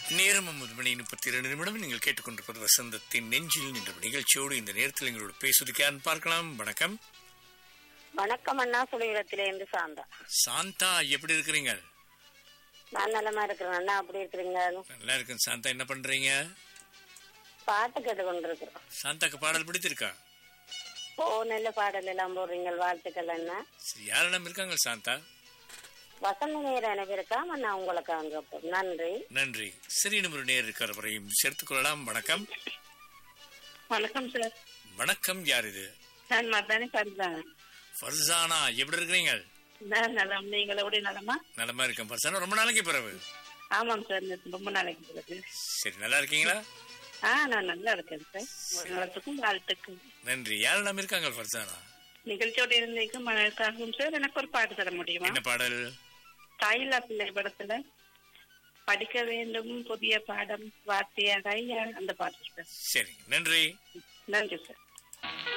நேரம் ஒன்பது மணி முப்பத்தி இரண்டு நிமிடம் நீங்கள் கேட்டுக்கொண்டிருப்பது வசந்தத்தின் நெஞ்சில் என்ற நிகழ்ச்சியோடு இந்த நேரத்தில் எங்களோட பேசுவதற்கு யாருன்னு பார்க்கலாம் வணக்கம் வணக்கம் அண்ணா சுழிவிடத்தில இருந்து சாந்தா சாந்தா எப்படி இருக்கிறீங்க நான் நலமா இருக்கிறேன் அண்ணா அப்படி இருக்கிறீங்க நல்லா இருக்கேன் சாந்தா என்ன பண்றீங்க பாட்டு கேட்டு கொண்டிருக்கிறோம் சாந்தாக்கு பாடல் பிடித்திருக்கா ஓ நல்ல பாடல் எல்லாம் போடுறீங்க வாழ்த்துக்கள் அண்ணா சரி யாரெல்லாம் இருக்காங்க சாந்தா வசந்த நேரம் எனக்கு இருக்கா அண்ணா உங்களுக்கு அங்க நன்றி நன்றி சரி இன்னும் ஒரு நேர் இருக்கிற வரையும் சேர்த்துக் கொள்ளலாம் வணக்கம் வணக்கம் சார் வணக்கம் யார் இது நான் மத்தானே பண்றேன் ஃபர்சானா எப்படி இருக்கிறீங்க நான் நலம் நீங்கள் எப்படி நலமா நலமா இருக்கேன் ஃபர்சானா ரொம்ப நாளைக்கு பிறகு ஆமாம் சார் நேத்து ரொம்ப நாளைக்கு பிறகு சரி நல்லா இருக்கீங்களா ஆ நான் நல்லா இருக்கேன் சார் ஒரு நலத்துக்கும் வாழ்த்துக்கும் நன்றி யாரெல்லாம் இருக்காங்க ஃபர்சானா நிகழ்ச்சியோட இருந்தேக்கும் மனசாகும் சார் எனக்கு ஒரு பாட்டு தர முடியுமா என்ன பாடல் தாயில்லா பிள்ளை படத்துல படிக்க வேண்டும் புதிய பாடம் வார்த்தையாக அந்த பாட்டு சார் சரி நன்றி நன்றி சார்